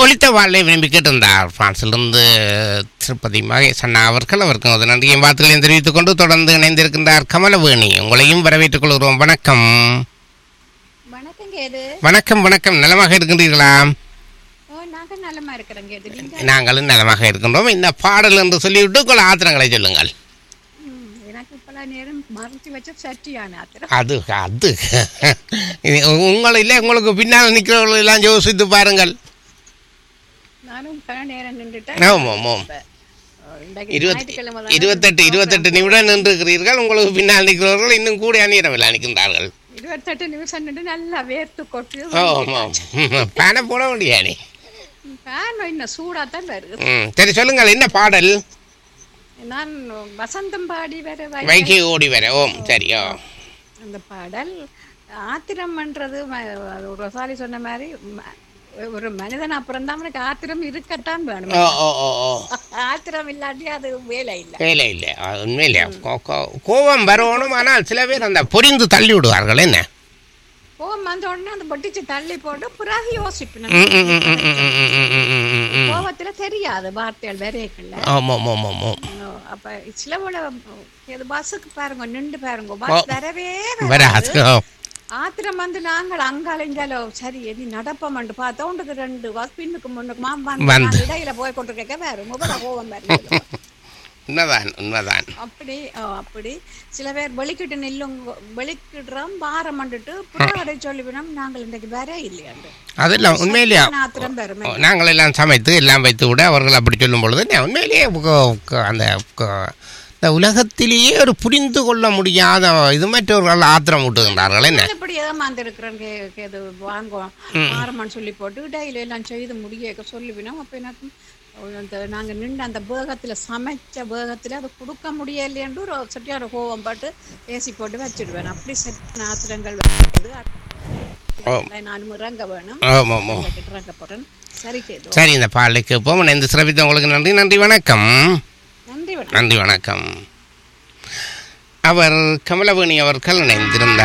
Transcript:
ஒலித்த வாழ்வை விரும்பி கேட்டிருந்தார் பிரான்சிலிருந்து திருப்பதி மகேஷ் அண்ணா அவர்கள் அவருக்கு ஒரு நன்றியும் வாழ்த்துக்களையும் தெரிவித்துக் கொண்டு தொடர்ந்து இணைந்திருக்கின்றார் கமலவேணி உங்களையும் வரவேற்றுக் கொள்கிறோம் வணக்கம் வணக்கம் கேது வணக்கம் வணக்கம் நலமாக இருக்கின்றீர்களா ஓ நாங்க நலமா இருக்கிறோம் கேது நீங்க நாங்களும் நலமாக இருக்கின்றோம் இந்த பாடல் என்று சொல்லிவிட்டு உங்கள் ஆத்திரங்களை சொல்லுங்கள் ம், எனக்கு இப்பெல்லாம் நேரம் மறைச்சு வச்ச சட்டியான ஆத்திரம் அது அது இது உங்களை இல்லை உங்களுக்கு பின்னால் நிற்கிறவர்கள் எல்லாம் யோசித்து பாருங்கள் நானும் பல நேரம் நின்றுட்டேன் ஆமாம் ஆமாம் ஓ, இன்றைக்கு இருபத்தி ஞாயிற்றுக்கிழமை தானே இருபத்தெட்டு இருபத்தெட்டு நிமிடம் நின்றுக்கிறீர்கள் உங்களுக்கு பின்னால் நிற்கிறவர்கள் இன்னும் கூட நேரமில்லை நிற்கின்றார்கள் இருபத்தெட்டு நிமிஷம் நின்று நல்லா வேர்த்து கொட்டு ஆமாம் பேனை போட முடியாதே ஃபேன் இன்னும் சூடா தான் வருது ம் சரி சொல்லுங்கள் என்ன பாடல் நான் வசந்தம் பாடி வர வயல் வைகை ஓடி வர ஓம் சரி ஓ அந்த பாடல் ஆத்திரம்ன்றது ம- அது ஒரு ரசாலி சொன்ன மாதிரி ம- ஒரு மனிதன் அப்புறம் தான் அவனுக்கு ஆத்திரம் இருக்கத்தான் வேணும் ஓ ஓ ஓ ஓ ஆத்திரம் இல்லாட்டி அது வேலை இல்லை வேலை இல்லை அது உண்மையிலே கோ- கோ- கோபம் வரணும் ஆனால் சில பேர் அந்த பொரிந்து தள்ளி விடுவார்கள் என்ன கோவம் வந்த உடனே அந்த பொட்டிச்சு தள்ளி போட்டு பிறகு யோசிப்பேன் ம் ம் ம் ம் ம் ம் ம் ம் ம் ம் ம் கோவத்துல தெரியாது வார்த்தைகள் வரையக்கல ஆமாம் ஆமாம் ஆமாம் அப்ப சில போல இது பஸ்ஸுக்கு பாருங்க நின்று பாருங்க பஸ் வரவே வராது ஓ. ஆத்திரம் வந்து நாங்கள் அங்காலைஞ்சாலோ சரி எது நடப்போம்னு பார்த்தா உண்டுக்கு ரெண்டு பஸ் பின்னுக்கு முன்னுக்கு மாம் வந்து வந்து. நாங்க இடையில போய் கொண்டிருக்க வேறு முகர கோவம் வருது உண்மைதான் உண்மைதான் அப்படி ஓ, அப்படி சில பேர் வெளிக்கிட்டு நில்லுங்க வெளிக்கிடுறோம் பாரம் பண்ணிட்டு புறவடை சொல்லிவிடும் நாங்கள் இன்றைக்கு வர இல்லையாண்டு அதெல்லாம் உண்மையிலேயே ஆத்திரம் பெருமை நாங்கள் எல்லாம் சமைத்து எல்லாம் வைத்து விட அவர்கள் அப்படி சொல்லும் பொழுது நான் உண்மையிலேயே க- க- அந்த க- இந்த உலகத்திலேயே ஒரு புரிந்து கொள்ள முடியாத இது மற்றவர்கள் ஆத்திரம் ஊட்டுகின்றார்கள் என்ன இப்படி ஏமாந்துருக்குறேன் இது வாங்குவோம் மாறமான்னு சொல்லி போட்டு டெய்லி எல்லாம் செய்து முடிய சொல்லுவினோம் அப்போ எனக்கு அந்த நாங்கள் நின்று அந்த வேகத்தில் சமைச்ச வேகத்தில் அதை கொடுக்க முடியலையன்று ஒரு சட்டியான கோவம் போட்டு பேசி போட்டு வச்சிடுவேன் அப்படி சட்ட ஆத்திரங்கள் வருது நான் இறங்க வேணும் ஆமாம் ஆமாம் இறங்க போகிறேன் சரி கேது சரி இந்த பாடலுக்கு கேட்போம் இந்த சிறப்பித்த உங்களுக்கு நன்றி நன்றி வணக்கம் நன்றி வணக்கம் நன்றி வணக்கம் அவர் கமலவேணி அவர்கள் இணைந்திருந்தார்